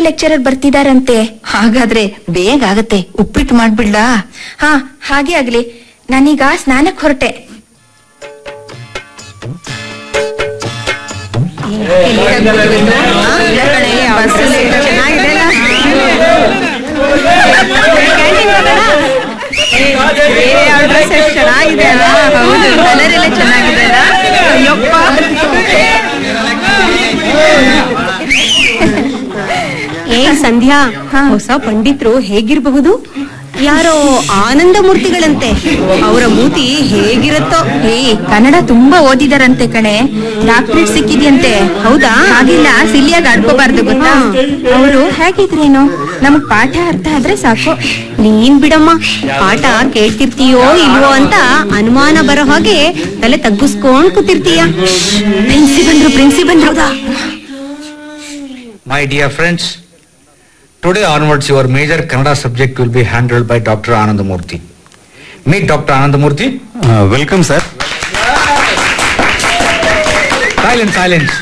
Doctor lecturer ಬರ್ತಿದಾರಂತೆ ಹಾಗಾದ್ರೆ ಬೇಗ ಆಗತ್ತೆ ಉಪ್ಪಿಟ್ಟು ಮಾಡ್ಬಿಡ್ಲಾ ಹಾ ಹಾಗೆ ಆಗ್ಲಿ ನಾನೀಗ ಸ್ನಾನಕ್ ಹೊರಟೆ ಚೆನ್ನಾಗಿದೆ ಹೌದು ಕಲರ್ ಎಲ್ಲ ಚೆನ್ನಾಗಿದೆ ಅಯ್ಯಪ್ಪ ಏ ಸಂಧ್ಯಾ ಹೊಸ ಪಂಡಿತ್ರು ಹೇಗಿರಬಹುದು ಯಾರೋ ಆನಂದ ಮೂರ್ತಿಗಳಂತೆ ಅವರ ಮೂತಿ ಹೇಗಿರುತ್ತೋ ಏ ಕನ್ನಡ ತುಂಬಾ ಓದಿದಾರಂತೆ ಕಣೆ ಡಾಕ್ಟರೇಟ್ ಸಿಕ್ಕಿದ್ಯಂತೆ ಹೌದಾ? ಹಾಗಿಲ್ಲ ಸಿಲಿಯಾಗಿ ಆಡ್ಕೋಬಾರ್ದು ಗೊತ್ತಾ ಹಾ. ಅವರು ಹೇಗಿದ್ರೇನು ನಮಗ್ ಪಾಠ ಅರ್ಥ ಆದ್ರೆ ಸಾಕು ನೀನ್ ಬಿಡಮ್ಮ ಪಾಠ ಕೇಳ್ತಿರ್ತೀಯೋ ಇಲ್ವೋ ಅಂತ ಅನುಮಾನ ಬರೋ ಹಾಗೆ ತಲೆ ತಗ್ಗಿಸ್ಕೊಂಡ್ ಕೂತಿರ್ತೀಯ ಪ್ರಿನ್ಸಿ ಬಂದ್ರು ಪ್ರಿನ್ಸಿ ಬಂದ್ರು ಹೌದಾ My dear friends, today onwards your major Kannada subject will be handled by Dr. Anandamurthy. Meet Dr. Anandamurthy. Welcome sir Silence, silence.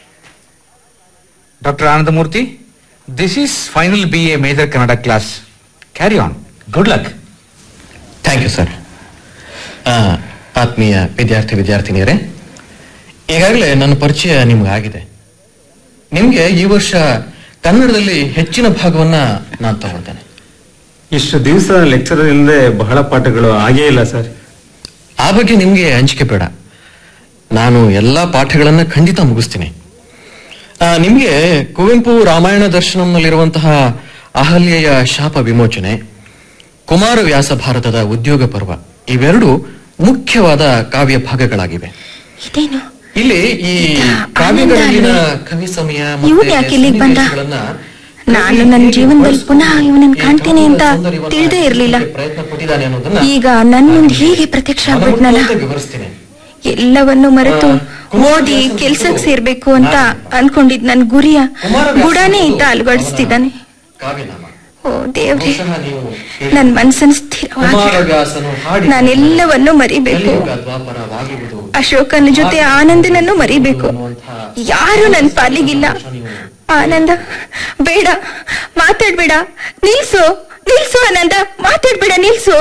Dr. Anandamurthy, this is final BA major Kannada class. Carry on. Good luck. Thank you sir ಆತ್ಮೀಯ ವಿದ್ಯಾರ್ಥಿ ವಿದ್ಯಾರ್ಥಿನಿಯರೇ ಈಗಾಗಲೇ ನನ್ನ ಪರಿಚಯ ನಿಮ್ಗೆ ಆಗಿದೆ ನಿಮಗೆ ಈ ವರ್ಷ ಕನ್ನಡದಲ್ಲಿ ಹೆಚ್ಚಿನ ಭಾಗವನ್ನ ನಾನು ತಗೊಳ್ತೇನೆ ಇಷ್ಟು ದಿವಸ ಲೆಕ್ಚರ್ ಇಲ್ಲದೆ ಬಹಳ ಪಾಠಗಳು ಆಗೇ ಇಲ್ಲ ಸರ್ ಆ ಬಗ್ಗೆ ನಿಮಗೆ ಅಂಜಿಕೆ ಬೇಡ ನಾನು ಎಲ್ಲಾ ಪಾಠಗಳನ್ನ ಖಂಡಿತ ಮುಗಿಸ್ತೀನಿ ಆ, ನಿಮ್ಗೆ ಕುವೆಂಪು ರಾಮಾಯಣ ದರ್ಶನಂನಲ್ಲಿರುವಂತಹ ಅಹಲ್ಯೆಯ ಶಾಪ ವಿಮೋಚನೆ ಕುಮಾರವ್ಯಾಸ ಭಾರತದ ಉದ್ಯೋಗ ಪರ್ವ ಇವೆರಡು ಮುಖ್ಯವಾದ ಕಾವ್ಯ ಭಾಗಗಳಾಗಿವೆ ಇದೇನು ಇಲ್ಲಿ ಈ ಕಾವ್ಯಗಳಲ್ಲಿನ ಕವಿ ಸಮಯ ಮತ್ತೆ ಇವ್ನು ಯಾಕೆ ಇಲ್ಲಿಗ್ ಬಂದ? ಸನ್ನಿವೇಶಗಳನ್ನ ನಾನು ನನ್ನ ಜೀವನದಲ್ಲಿ ಪುನಃ ಇವನನ್ನ ಕಾಣ್ತೀನಿ ಅಂತ ತಿಳಿದೇ ಇರ್ಲಿಲ್ಲ ಪ್ರಯತ್ನ ಪಟ್ಟಿದ್ದಾನೆ ಅನ್ನೋದನ್ನ ಈಗ ನನ್ ಮುಂದೆ ಹೀಗೆ ಪ್ರತ್ಯಕ್ಷ ಆಗ್ಬಿಟ್ನಲ್ಲ ಮನಪೂರ್ವಕ ವಿವರಿಸ್ತೀನಿ ಎಲ್ಲವನ್ನು ಮರೆತು ಓದಿ ಕೆಲ್ಸಕ್ ಸೇರ್ಬೇಕು ಅಂತ ಅನ್ಕೊಂಡಿದ್ ನನ್ ಗುರಿಯ ಬುಡಾನೇ ಇದ್ದ ಅಲ್ಗಡಿಸ್ತಿದ್ದಾನೆ ಕಾವ್ಯನಾಮ ಓ ದೇವ್ರೆ ಬಹುಶಃ ನೀವು ನನ್ ಮನ್ಸನ್ ಸ್ಥಿರವಾಗಿ ಕುಮಾರವ್ಯಾಸನು ಹಾಡಿದ ನಾನೆಲ್ಲವನ್ನು ಮರಿಬೇಕು ಕಲಿಯುಗ ದ್ವಾಪರವಾಗುವುದು ಅಶೋಕನ ಜೊತೆ ಆನಂದನನ್ನು ಮರಿಬೇಕು ಯಾರು ನನ್ ಪಾಲಿಗಿಲ್ಲ ಆನಂದ ಬೇಡ ಮಾತಾಡ್ಬೇಡ ನಿಲ್ಸು ನಿಲ್ಸು ಆನಂದ ಮಾತಾಡ್ಬೇಡ ನಿಲ್ಸು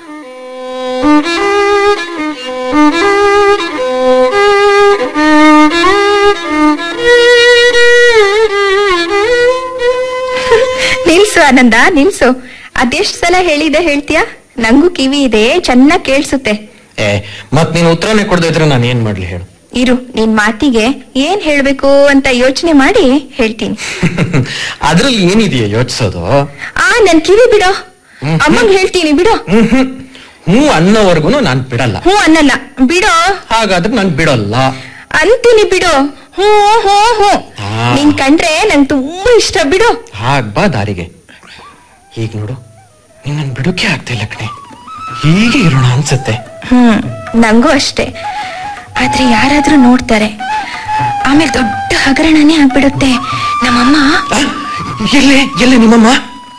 ನಿಲ್ಸು ಆನಂದ ನಿಲ್ಸು ಅದೆಷ್ಟ್ ಸಲ ಹೇಳಿದೆ ಹೇಳ್ತೀಯಾ ನಂಗೂ ಕಿವಿ ಇದೆ ಚೆನ್ನಾಗ್ ಕೇಳ್ಸುತ್ತೆ ಏ ಮತ್ ನೀನು ಉತ್ತರನೇ ಕೊಡದೇ ಇದ್ರೆ ನಾನು ಏನ್ ಮಾಡ್ಲಿ ಹೇಳು ಇರು ನಿನ್ ಮಾತಿಗೆ ಏನ್ ಹೇಳ್ಬೇಕು ಅಂತ ಯೋಚನೆ ಮಾಡಿ ಹೇಳ್ತೀನಿ ಅದ್ರಲ್ಲಿ ಏನಿದೆಯಾ ಯೋಚಿಸೋದು ಆ ನನ್ ಕಿವಿ ಬಿಡೋ ಅಮ್ಮಂಗ್ ಹೇಳ್ತೀನಿ ಬಿಡೋ ಹ್ಮ್ ಹ್ಮ್ ಹ್ಞೂ ಅನ್ನೋವರೆಗೂ ನಾನ್ ಬಿಡಲ್ಲ ಹ್ಞೂ ಅನ್ನಲ್ಲ ಬಿಡೋ ಹಾಗಾದ್ರೆ ನಾನ್ ಬಿಡಲ್ಲ ಅಂತೀನಿ ಬಿಡು ಹ್ಞೂ ಹ್ಞೂ ಹ್ಞೂ ಆ. ನಿನ್ ಕಂಡ್ರೆ ನಂಗ್ ತುಂಬಾ ಇಷ್ಟ ಬಿಡು ಹಾಗ್ ಬಾ ದಾರಿಗೆ ಈಗ ನೋಡು ನಿನ್ನ ಬಿಡೋಕೆ ಆಗ್ತಿಲ್ಲ ಕಣೆ ಹೀಗೆ ಇರೋಣ ಅನ್ಸುತ್ತೆ ಹ್ಮ್ ನಂಗೂ ಅಷ್ಟೇ ಆದ್ರೆ ಯಾರಾದ್ರೂ ನೋಡ್ತಾರೆ ಆಮೇಲೆ ದೊಡ್ಡ ಹಗರಣನೇ ಆಗ್ಬಿಡುತ್ತೆ ನಮ್ಮಮ್ಮ ಆ, ಎಲ್ಲೇ ಎಲ್ಲೇ ನಿಮ್ಮಮ್ಮ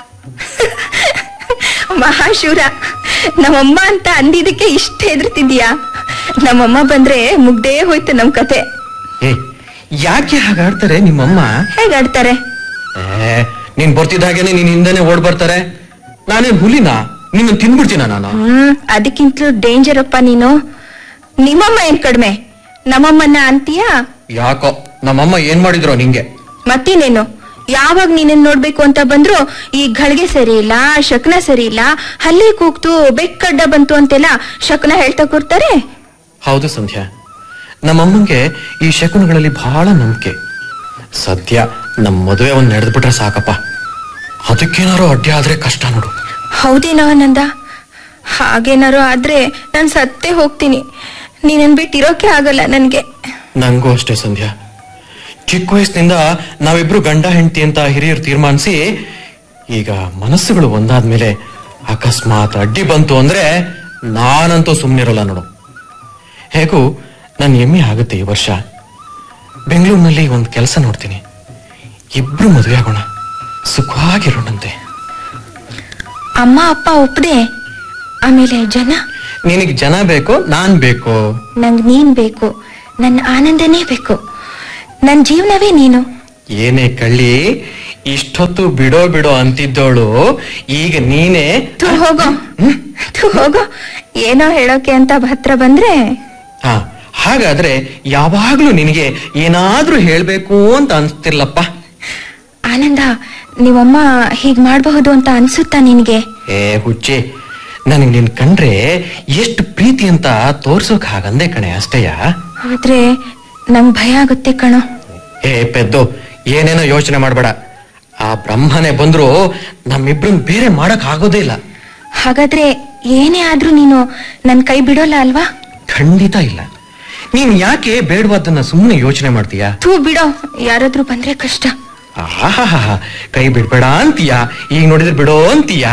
ಮಹಾಶೂರ ನಮ್ಮಮ್ಮ ಅಂತ ಅಂದಿದ್ದಕ್ಕೆ ಇಷ್ಟ ಹೆದರ್ತಿದ್ಯಾ ನಮ್ಮಮ್ಮ ಬಂದ್ರೆ ಮುಗ್ದೇ ಹೋಯ್ತು ನಮ್ ಕತೆ ಏ ಯಾಕೆ ಹಾಗಾಡ್ತಾರೆ ನಿಮ್ಮಮ್ಮ ಹೇಗಾಡ್ತಾರೆ ಏ ನೀನ್ ಬರ್ತಿದ್ದ ಹಾಗೇನೆ ನೀನ್ ಹಿಂದೆನೆ ಓಡ್ ಬರ್ತಾರೆ ನಾನೇನ್ ಹುಲಿನಾ ನಿನ್ನ ತಿಂದ್ಬಿಡ್ತೀನ ನಾನು ಹ್ಮ್ ಅದಕ್ಕಿಂತಲೂ ಡೇಂಜರ್ ಅಪ್ಪ ನೀನು ನಿಮ್ಮಮ್ಮ ಏನ್ ಕಡಿಮೆ ನಮ್ಮಮ್ಮನ್ನ ಅಂತೀಯಾ ಯಾಕೋ ನಮ್ಮಮ್ಮ ಏನ್ ಮಾಡಿದ್ರು ನಿಂಗೆ ಮತ್ತಿನ್ನೇನು ಯಾವಾಗ ನೀನನ್ ನೋಡ್ಬೇಕು ಅಂತ ಬಂದ್ರು ಈ ಗಳಿಗೆ ಸರಿ ಇಲ್ಲ ಶಕ್ನ ಸರಿ ಇಲ್ಲ ಹಲ್ಲಿ ಕೂಗ್ತು ಬೆಕ್ಕಡ್ಡ ಬಂತು ಅಂತೆಲ್ಲ ಶಕ್ನ ಹೇಳ್ತಾ ಕೂರ್ತಾರೆ ಹೌದು ಸಂಧ್ಯಾ ನಮ್ಮಮ್ಮಂಗೆ ಈ ಶಕುನಗಳಲ್ಲಿ ಬಹಳ ನಂಬಿಕೆ ಸದ್ಯ ನಮ್ ಮದುವೆ ಒಂದ್ ನಡೆದ್ಬಿಟ್ರೆ ಸಾಕಪ್ಪ ಅದಕ್ಕೇನಾರು ಅಡ್ಡಿ ಆದ್ರೆ ಕಷ್ಟ ನೋಡು ಹೌದೇನೋ ಆನಂದ ಹಾಗೇನಾರು ಆದ್ರೆ ನಾನ್ ಸತ್ತೇ ಹೋಗ್ತೀನಿ ನೀನನ್ ಬಿಟ್ಟಿರೋಕೆ ಆಗಲ್ಲ ನನ್ಗೆ ನಂಗೂ ಅಷ್ಟೇ ಸಂಧ್ಯಾ ಚಿಕ್ಕ ವಯಸ್ಸಿನಿಂದ ನಾವಿಬ್ರು ಗಂಡ ಹೆಂಡತಿ ಅಂತ ಹಿರಿಯರು ತೀರ್ಮಾನಿಸಿ ಈಗ ಮನಸ್ಸುಗಳು ಒಂದಾದ್ಮೇಲೆ ಅಕಸ್ಮಾತ್ ಅಡ್ಡಿ ಬಂತು ಅಂದ್ರೆ ನಾನಂತೂ ಸುಮ್ಮನಿರಲ್ಲ ನೋಡು ಹೇಗೂ ನನ್ನ ಎಮ್ಮೆ ಆಗುತ್ತೆ ಈ ವರ್ಷ ಬೆಂಗಳೂರಿನಲ್ಲಿ ಒಂದು ಕೆಲಸ ನೋಡ್ತೀನಿ ಇಬ್ರು ಮದುವೆ ಆಗೋಣ ಸುಖವಾಗಿರೋಣಂತೆ ಅಮ್ಮ ಅಪ್ಪ ಒಪ್ಪದೆ ಆಮೇಲೆ ಜನ ನಿನಗೆ ಜನ ಬೇಕೋ ನಾನ್ ಬೇಕೋ ನಂಗ್ ನೀನ್ ಬೇಕು ನನ್ನ ಆನಂದನೇ ಬೇಕು ನನ್ ಜೀವನವೇ ನೀನು ಏನೇ ಕಳ್ಳಿ ಇಷ್ಟೊತ್ತು ಬಿಡೋ ಬಿಡೋ ಅಂತಿದ್ದೋಳು ಈಗ ನೀನೇ ಥು ಹೋಗೋ ಥು ಹೋಗೋ ಏನೋ ಹೇಳೋಕೆ ಅಂತ ಹತ್ರ ಬಂದ್ರೆ ಹಾ ಹಾಗಾದ್ರೆ ಯಾವಾಗ್ಲೂ ನಿನಗೆ ಏನಾದ್ರೂ ಹೇಳ್ಬೇಕು ಅಂತ ಅನ್ಸ್ತಿರ್ಲಪ್ಪ ಆನಂದ ನೀವಮ್ಮ ಹೀಗ್ ಮಾಡಬಹುದು ಅಂತ ಅನ್ಸುತ್ತಾ ನಿನ್ಗೆ ಏ ಹುಚ್ಚಿ ನನಗೆ ನಿನ್ ಕಂಡ್ರೆ ಎಷ್ಟು ಪ್ರೀತಿ ಅಂತ ತೋರ್ಸೋಕ್ ಹಾಗಂದೆ ಕಣೆ ಅಷ್ಟೇಯ ಆದ್ರೆ ನಂಗ್ ಭಯ ಆಗುತ್ತೆ ಕಣೋ ಏ ಪೆದ್ದು ಏನೇನೋ ಯೋಚನೆ ಮಾಡ್ಬೇಡ ಆ ಬ್ರಹ್ಮನೇ ಬಂದ್ರು ನಮ್ಮಿಬ್ರನ್ ಬೇರೆ ಮಾಡಕ್ ಆಗೋದೇ ಇಲ್ಲ ಹಾಗಾದ್ರೆ ಏನೇ ಆದ್ರೂ ನೀನು ನನ್ ಕೈ ಬಿಡೋಲ್ಲ ಅಲ್ವಾ ಖಂಡಿತ ಇಲ್ಲ ನೀನ್ ಯಾಕೆ ಬೇಡವಾದನ್ನ ಸುಮ್ಮನೆ ಯೋಚನೆ ಮಾಡ್ತೀಯಾ ಥೂ ಬಿಡೋ ಯಾರಾದ್ರೂ ಬಂದ್ರೆ ಕಷ್ಟ ಆಹಾಹಾ ಕೈ ಬಿಡ್ಬೇಡ ಅಂತೀಯ ಈಗ ನೋಡಿದ್ರೆ ಬಿಡೋ ಅಂತೀಯ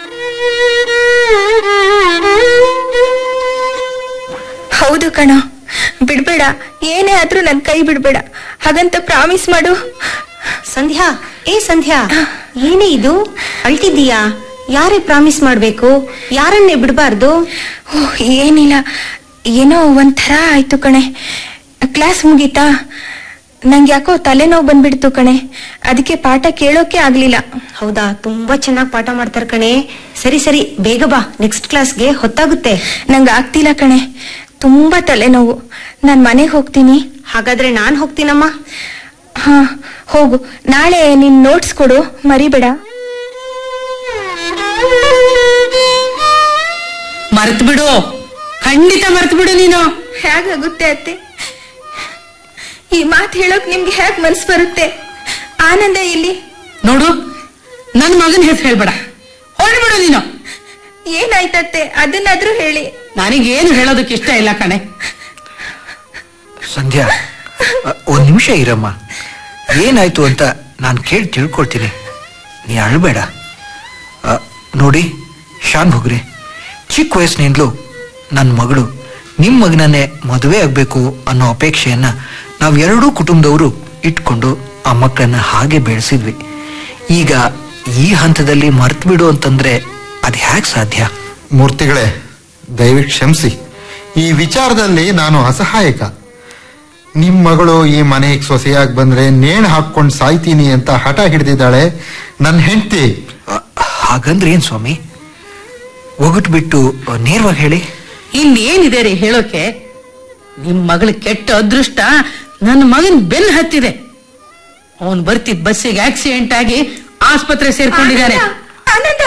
ಹೌದು ಕಣೋ ಬಿಡ್ಬೇಡ ಏನೇ ಆದ್ರೂ ನನ್ ಕೈ ಬಿಡ್ಬೇಡ ಹಾಗಂತ ಪ್ರಾಮಿಸ್ ಮಾಡು ಸಂಧ್ಯಾ ಏ ಸಂಧ್ಯಾ ಏನೇ ಇದು ಅಳ್ತಿದ್ದೀಯಾ ಯಾರೇ ಪ್ರಾಮಿಸ್ ಮಾಡ್ಬೇಕು ಯಾರನ್ನೇ ಬಿಡಬಾರ್ದು ಓಹ್ ಏನಿಲ್ಲ ಏನೋ ಒಂಥರ ಆಯ್ತು ಕಣೆ ಕ್ಲಾಸ್ ಮುಗೀತಾ ನಂಗೆ ಯಾಕೋ ತಲೆನೋವು ಬಂದ್ಬಿಡ್ತು ಕಣೆ ಅದಕ್ಕೆ ಪಾಠ ಕೇಳೋಕೆ ಆಗ್ಲಿಲ್ಲ ಹೌದಾ ತುಂಬಾ ಚೆನ್ನಾಗಿ ಪಾಠ ಮಾಡ್ತಾರ ಕಣೆ ಸರಿ ಸರಿ ಬೇಗ ಬಾ ನೆಕ್ಸ್ಟ್ ಕ್ಲಾಸ್ಗೆ ಹೊತ್ತಾಗುತ್ತೆ ನಂಗೆ ಆಗ್ತಿಲ್ಲ ಕಣೆ ತುಂಬಾ ತಲೆನೋವು ನಾನ್ ಮನೆಗೆ ಹೋಗ್ತೀನಿ ಹಾಗಾದ್ರೆ ನಾನ್ ಹೋಗ್ತೀನಮ್ಮ ಹಾ ಹೋಗು ನಾಳೆ ನಿನ್ ನೋಟ್ಸ್ ಕೊಡು ಮರಿಬೇಡ ಮರ್ತ್ ಬಿಡು ಖಂಡಿತ ಮರ್ತ್ ಬಿಡು ನೀನು ಹೇಗಾಗುತ್ತೆ ಅತ್ತೆ ಈ ಮಾತು ಹೇಳೋಕ್ ನಿಮ್ಗೆ ಹೇಗ್ ಮನ್ಸ್ ಬರುತ್ತೆ ಆನಂದ ಇಲ್ಲಿ ನೋಡು ನನ್ ಮಗನ್ ಹೆಸರು ಹೇಳ್ಬೇಡ ಹೊರಡ್ಬಿಡು ನೀನು ಏನಾಯ್ತತ್ತೆ ಅದನ್ನಾದ್ರೂ ಹೇಳಿ ನನಗೇನು ಹೇಳೋದಕ್ಕೆ ಇಷ್ಟ ಇಲ್ಲ ಕಣೆ ಸಂಧ್ಯಾ ಅ, ಒಂದ್ ನಿಮಿಷ ಇರಮ್ಮ ಏನಾಯ್ತು ಅಂತ ನಾನು ಕೇಳಿ ತಿಳ್ಕೊಳ್ತೀನಿ ನೀ ಅಳ್ಬೇಡ ಅ, ನೋಡಿ ಶಾನ್ ಹುಗ್ರೆ ಚಿಕ್ಕ ವಯಸ್ಸಿನಿಂದಲೂ ನನ್ನ ಮಗಳು ನಿಮ್ಮ ಮಗನನ್ನೇ ಮದುವೆ ಆಗಬೇಕು ಅನ್ನೋ ಅಪೇಕ್ಷೆಯನ್ನ ನಾವು ಎರಡೂ ಕುಟುಂಬದವರು ಇಟ್ಕೊಂಡು ಆ ಮಕ್ಕಳನ್ನ ಹಾಗೆ ಬೆಳೆಸಿದ್ವಿ ಈಗ ಈ ಹಂತದಲ್ಲಿ ಮರ್ತು ಬಿಡು ಅಂತಂದ್ರೆ ಅದು ಹ್ಯಾಕ್ ಸಾಧ್ಯ ಮೂರ್ತಿಗಳೇ ದಯವಿಟ್ಟು ಕ್ಷಮಿಸಿ ಈ ವಿಚಾರದಲ್ಲಿ ನಾನು ಅಸಹಾಯಕ ನಿಮ್ ಮಗಳು ಈ ಮನೆಗೆ ಸೊಸೆಯಾಗಿ ಬಂದ್ರೆ ನೇಣು ಹಾಕೊಂಡು ಸಾಯ್ತೀನಿ ಅಂತ ಹಠ ಹಿಡಿದಿದ್ದಾಳೆ ನನ್ನ ಹೆಂಡತಿ ಅ, ಹಾಗಂದ್ರೆ ಏನ್ ಸ್ವಾಮಿ ಒಗಟ್ ಬಿಟ್ಟು ನೇರವಾಗಿ ಹೇಳಿ ಇನ್ನೇನಿದೆ ರೀ ಹೇಳೋಕೆ ನಿಮ್ ಮಗಳ ಕೆಟ್ಟ ಅದೃಷ್ಟ ನನ್ನ ಮಗನ್ ಬೆನ್ ಹತ್ತಿದೆ ಅವನ್ ಬರ್ತಿದ್ ಬಸ್ಸಿಗೆ ಆಕ್ಸಿಡೆಂಟ್ ಆಗಿ ಆಸ್ಪತ್ರೆ ಸೇರ್ಕೊಂಡಿದ್ದಾನೆ ಆನಂದ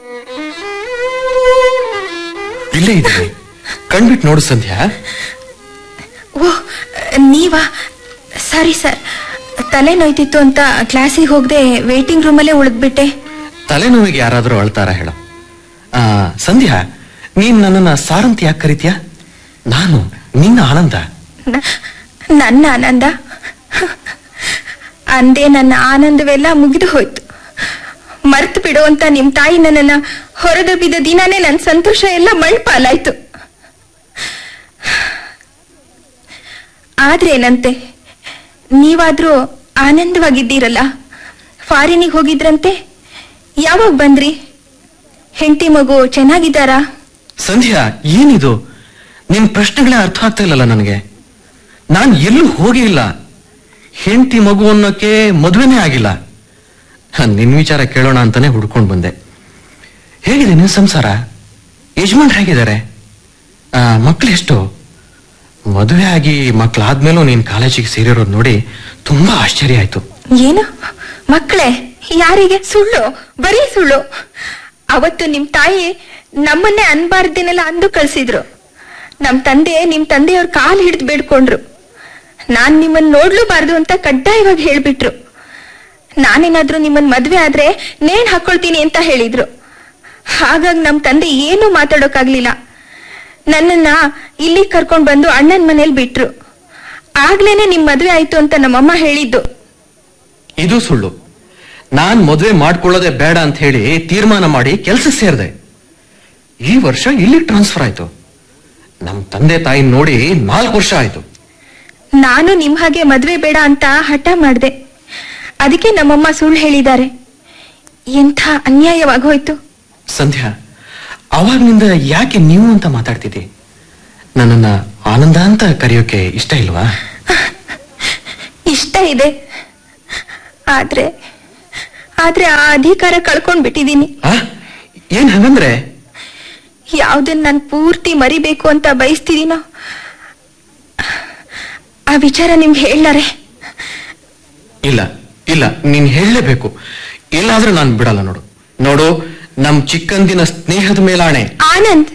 ಇಲ್ಲೇ ಇದ್ದೀನಿ ಕಣ್ಬಿಟ್ಟು ನೋಡು ಸಂಧ್ಯಾ ಓ ನೀವಾ ಸಾರಿ ಸರ್ ತಲೆ ನೋಯ್ತಿತ್ತು ಅಂತ ಕ್ಲಾಸಿಗೆ ಹೋಗದೆ ವೇಟಿಂಗ್ ರೂಮಲ್ಲೇ ಉಳಿದ್ಬಿಟ್ಟೆ ತಲೆನೋವಿಗೆ ಯಾರಾದ್ರೂ ಅಳ್ತಾರ ಹೇಳ ಆ, ಸಂಧ್ಯಾ ನೀನ್ ನನ್ನನ್ನ ಸಾರಂತ ಯಾಕೆ ಕರಿತೀಯ ನಾನು ನಿನ್ನ ಆನಂದ ನ- ನನ್ನ ಆನಂದ ಅಂದೇ ನನ್ನ ಆನಂದವೆಲ್ಲ ಮುಗಿದು ಹೋಯ್ತು ಮರ್ತು ಬಿಡು ಅಂತ ನಿಮ್ ತಾಯಿ ನನ್ನನ್ನ ಹೊರದಬ್ಬಿದ ದಿನಾನೇ ನನ್ನ ಸಂತೋಷ ಎಲ್ಲ ಮಳ್ಪಾಲಾಯ್ತು ಆದ್ರೇನಂತೆ ನೀವಾದ್ರೂ ಆನಂದವಾಗಿದ್ದೀರಲ್ಲ ಫಾರಿನಿಗೆ ಹೋಗಿದ್ರಂತೆ ಯಾವಾಗ ಬಂದ್ರಿ ಹೆಂಡತಿ ಮಗು ಚೆನ್ನಾಗಿದ್ದಾರಾ ಸಂಧ್ಯಾ ಏನಿದು ನಿನ್ ಪ್ರಶ್ನೆಗಳೇ ಅರ್ಥ ಆಗ್ತಾ ಇಲ್ಲಲ್ಲ ನನಗೆ ನಾನ್ ಎಲ್ಲೂ ಹೋಗೇ ಇಲ್ಲ ಹೆಂಡತಿ ಮಗು ಅನ್ನೋಕೆ ಮದುವೆನೇ ಆಗಿಲ್ಲ ಹ, ನಿನ್ ವಿಚಾರ ಕೇಳೋಣ ಅಂತಾನೆ ಹುಡ್ಕೊಂಡ್ ಬಂದೆ ಹೇಗಿದೆ ನಿನ್ ಸಂಸಾರ ಯಜಮಾನ್ರು ಹೇಗಿದ್ದಾರೆ ಆ, ಮಕ್ಳು ಎಷ್ಟು ಮದುವೆ ಆಗಿ ಮಕ್ಳಾದ್ಮೇಲೂ ನೀನ್ ಕಾಲೇಜಿಗೆ ಸೇರಿರೋದ್ ನೋಡಿ ತುಂಬಾ ಆಶ್ಚರ್ಯ ಆಯ್ತು ಏನು ಮಕ್ಕಳೇ ಯಾರಿಗೆ ಸುಳ್ಳು ಬರೀ ಸುಳ್ಳು ಅವತ್ತು ನಿಮ್ ತಾಯಿ ನಮ್ಮನ್ನೇ ಅನ್ಬಾರ್ದೇನೆಲ್ಲ ಅಂದು ಕಳ್ಸಿದ್ರು ನಮ್ ತಂದೆ ನಿಮ್ ತಂದೆಯವ್ರ ಕಾಲ್ ಹಿಡಿದು ಬೇಡ್ಕೊಂಡ್ರು ನಾನ್ ನಿಮ್ಮನ್ ನೋಡ್ಲೂಬಾರ್ದು ಅಂತ ಕಡ್ಡಾಯವಾಗಿ ಹೇಳ್ಬಿಟ್ರು ನಾನೇನಾದ್ರೂ ನಿಮ್ಮನ್ ಮದ್ವೆ ಆದ್ರೆ ನೇಣ್ ಹಾಕೊಳ್ತೀನಿ ಅಂತ ಹೇಳಿದ್ರು ಹಾಗಾಗಿ ನಮ್ ತಂದೆ ಏನೂ ಮಾತಾಡೋಕಾಗ್ಲಿಲ್ಲ ನನ್ನನ್ನ ಇಲ್ಲಿ ಕರ್ಕೊಂಡ್ ಬಂದು ಅಣ್ಣನ್ ಮನೇಲಿ ಬಿಟ್ರು ಆಗ್ಲೇನೆ ನಿಮ್ ಮದ್ವೆ ಆಯ್ತು ಅಂತ ನಮ್ಮಮ್ಮ ಹೇಳಿದ್ದು ಇದು ಸುಳ್ಳು ನಾನ್ ಮದುವೆ ಮಾಡ್ಕೊಳ್ಳೋದೇ ಬೇಡ ಅಂತ ಹೇಳಿ ತೀರ್ಮಾನ ಮಾಡಿ ಕೆಲ್ಸಕ್ಕೆ ಸೇರಿದೆ ಈ ವರ್ಷ ಇಲ್ಲಿ ಟ್ರಾನ್ಸ್ಫರ್ ಆಯ್ತು ನಮ್ ತಂದೆ ತಾಯಿ ನೋಡಿ ನಾಲ್ಕು ವರ್ಷ ಆಯ್ತು ನಾನು ನಿಮ್ ಹಾಗೆ ಮದ್ವೆ ಬೇಡ ಅಂತ ಹಠ ಮಾಡ್ದೆ ಅದಕ್ಕೆ ನಮ್ಮಮ್ಮ ಸುಳ್ಳು ಹೇಳಿದ್ದಾರೆ ಎಂಥ ಅನ್ಯಾಯವಾಗೋಯ್ತು ಸಂಧ್ಯಾ ಅವಾಗ್ನಿಂದ ಯಾಕೆ ನೀವು ಅಂತ ಮಾತಾಡ್ತಿದ್ದಿ ನನ್ನನ್ನ ಆನಂದ ಅಂತ ಕರೆಯೋಕೆ ಇಷ್ಟ ಇಲ್ವಾ ಇಷ್ಟ ಇದೆ ಆದ್ರೆ ಆದ್ರೆ ಆ ಅಧಿಕಾರ ಕಳ್ಕೊಂಡ್ಬಿಟ್ಟಿದೀನಿ ಆ ಏನ್ ಹಂಗಂದ್ರೆ ಯಾವ್ದನ್ನ ನಾನು ಪೂರ್ತಿ ಮರಿಬೇಕು ಅಂತ ಬಯಸ್ತಿದೀನೋ ಆ ವಿಚಾರ ನಿಮ್ಗೆ ಹೇಳಾರೆ ಇಲ್ಲ ಇಲ್ಲ ನೀನ್ ಹೇಳಲೇಬೇಕು ಇಲ್ಲಾದ್ರೆ ನಾನು ಬಿಡಲ್ಲ ನೋಡು ನೋಡು ನಮ್ ಚಿಕ್ಕಂದಿನ ಸ್ನೇಹದ ಮೇಲಾಣೆ ಆನಂದ್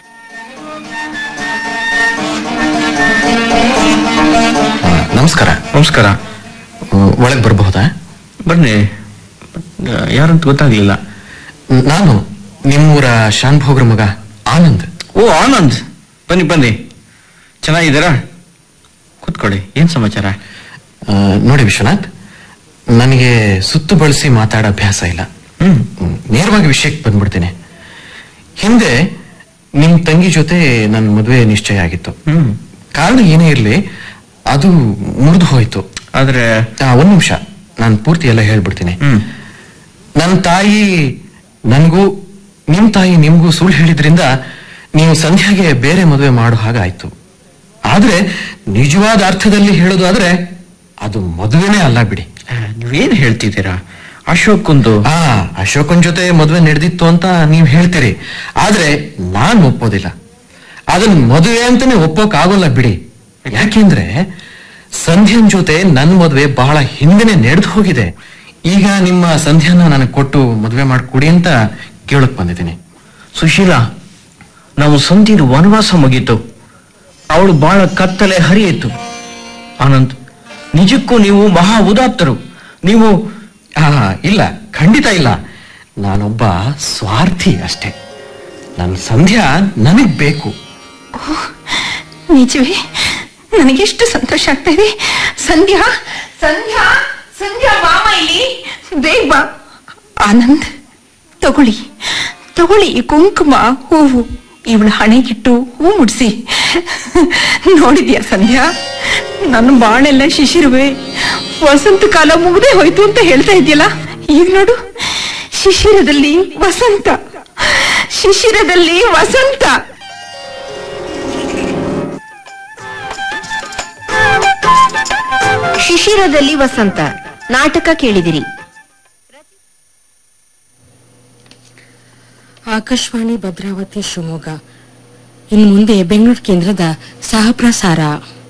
ನಮಸ್ಕಾರ ನಮಸ್ಕಾರ ಒಳಗ್ ಬರಬಹುದಾ ಬನ್ನಿ ಯಾರಂತ ಗೊತ್ತಾಗ್ಲಿಲ್ಲ ನಾನು ನಿಮ್ಮೂರ ಶಾನ್ಭೋಗ್ರ ಮಗ ಆನಂದ್ ಓ ಆನಂದ್ ಬನ್ನಿ ಬನ್ನಿ ಚೆನ್ನಾಗಿದ್ದೀರಾ ಕೂತ್ಕೊಳ್ಳಿ ಏನ್ ಸಮಾಚಾರ ಆ, ನೋಡಿ ವಿಶ್ವನಾಥ್ ನನಗೆ ಸುತ್ತು ಬಳಸಿ ಮಾತಾಡೋ ಅಭ್ಯಾಸ ಇಲ್ಲ ಹ್ಮ್ ಹ್ಮ್, ನೇರವಾಗಿ ವಿಷಯಕ್ಕೆ ಬಂದ್ಬಿಡ್ತೇನೆ ಹಿಂದೆ ನಿಮ್ ತಂಗಿ ಜೊತೆ ನನ್ನ ಮದುವೆ ನಿಶ್ಚಯ ಆಗಿತ್ತು ಹ್ಮ್ ಕಾರಣ ಏನೇ ಇರ್ಲಿ ಅದು ಮುರಿದು ಹೋಯ್ತು ಆದ್ರೆ ಆ, ಒಂದ್ ನಿಮಿಷ ನಾನು ಪೂರ್ತಿ ಎಲ್ಲ ಹೇಳ್ಬಿಡ್ತೀನಿ ಹ್ಮ್ ನನ್ನ ತಾಯಿ ನನ್ಗೂ ನಿಮ್ ತಾಯಿ ನಿಮ್ಗೂ ಸುಳ್ಳು ಹೇಳಿದ್ರಿಂದ ನೀವು ಸಂಧ್ಯಾಗೆ ಬೇರೆ ಮದುವೆ ಮಾಡೋ ಹಾಗಾಯ್ತು ಆದ್ರೆ ನಿಜವಾದ ಅರ್ಥದಲ್ಲಿ ಹೇಳೋದಾದ್ರೆ ಅದು ಮದುವೆನೇ ಅಲ್ಲ ಬಿಡಿ ಆ, ನೀವೇನ್ ಹೇಳ್ತಿದ್ದೀರಾ ಅಶೋಕ್ ಒಂದು ಆ ಅಶೋಕನ್ ಜೊತೆ ಮದುವೆ ನಡೆದಿತ್ತು ಅಂತ ನೀವ್ ಹೇಳ್ತೀರಿ ಆದ್ರೆ ನಾನ್ ಒಪ್ಪೋದಿಲ್ಲ ಅದನ್ನ ಮದುವೆ ಅಂತಾನೆ ಒಪ್ಪೋಕ್ ಆಗೋಲ್ಲ ಬಿಡಿ ಯಾಕೆಂದ್ರೆ ಸಂಧ್ಯನ್ ಜೊತೆ ನನ್ ಮದುವೆ ಬಹಳ ಹಿಂದೆನೆ ನಡೆದು ಹೋಗಿದೆ ಈಗ ನಿಮ್ಮ ಸಂಧ್ಯಾನ ನನಗೆ ಕೊಟ್ಟು ಮದುವೆ ಮಾಡ್ಕೊಡಿ ಅಂತ ಕೇಳಕ್ ಬಂದಿದ್ದೀನಿ ಸುಶೀಲಾ ನಾವು ಸಂಧಿನ ವನವಾಸ ಮುಗೀತು ಅವಳು ಬಹಳ ಕತ್ತಲೆ ಹರಿಯಿತು ಆನಂದ್ ನಿಜಕ್ಕೂ ನೀವು ಮಹಾ ಉದಾತ್ತರು ನೀವು ಆ ಇಲ್ಲ ಖಂಡಿತ ಇಲ್ಲ ನಾನೊಬ್ಬ ಸ್ವಾರ್ಥಿ ಅಷ್ಟೇ ನನ್ನ ಸಂಧ್ಯಾ ನನಗ್ ಬೇಕು ನಿಜವೇ ನನಗೆಷ್ಟು ಸಂತೋಷ ಆಗ್ತಾ ಇದೆ ಸಂಧ್ಯಾ ಸಂಧ್ಯಾ ಸಂಧ್ಯಾ ಮಾಮ ಇಲ್ಲಿ ಬೇಗ ಬಾ ಆನಂದ್ ತಗೊಳ್ಳಿ ತಗೊಳ್ಳಿ ಈ ಕುಂಕುಮ ಹೂವು ಇವಳ ಹಣೆಗಿಟ್ಟು ಹೂ ಮುಡ್ಸಿ ನೋಡಿದ್ಯಾ ಸಂಧ್ಯಾ ನನ್ನ ಬಾಳೆಲ್ಲ ಶಿಶಿರುವೆ ವಸಂತ ಕಾಲ ಮುಗ್ದೇ ಹೋಯ್ತು ಅಂತ ಹೇಳ್ತಾ ಇದೆಯಲ್ಲ ಈಗ ನೋಡು ಶಿಶಿರದಲ್ಲಿ ವಸಂತ ಶಿಶಿರದಲ್ಲಿ ವಸಂತ ಶಿಶಿರದಲ್ಲಿ ವಸಂತ ನಾಟಕ ಕೇಳಿದಿರಿ ಆಕಾಶವಾಣಿ ಭದ್ರಾವತಿ ಶಿವಮೊಗ್ಗ ಇನ್ನು ಮುಂದೆ ಬೆಂಗಳೂರು ಕೇಂದ್ರದ ಸಹ ಪ್ರಸಾರ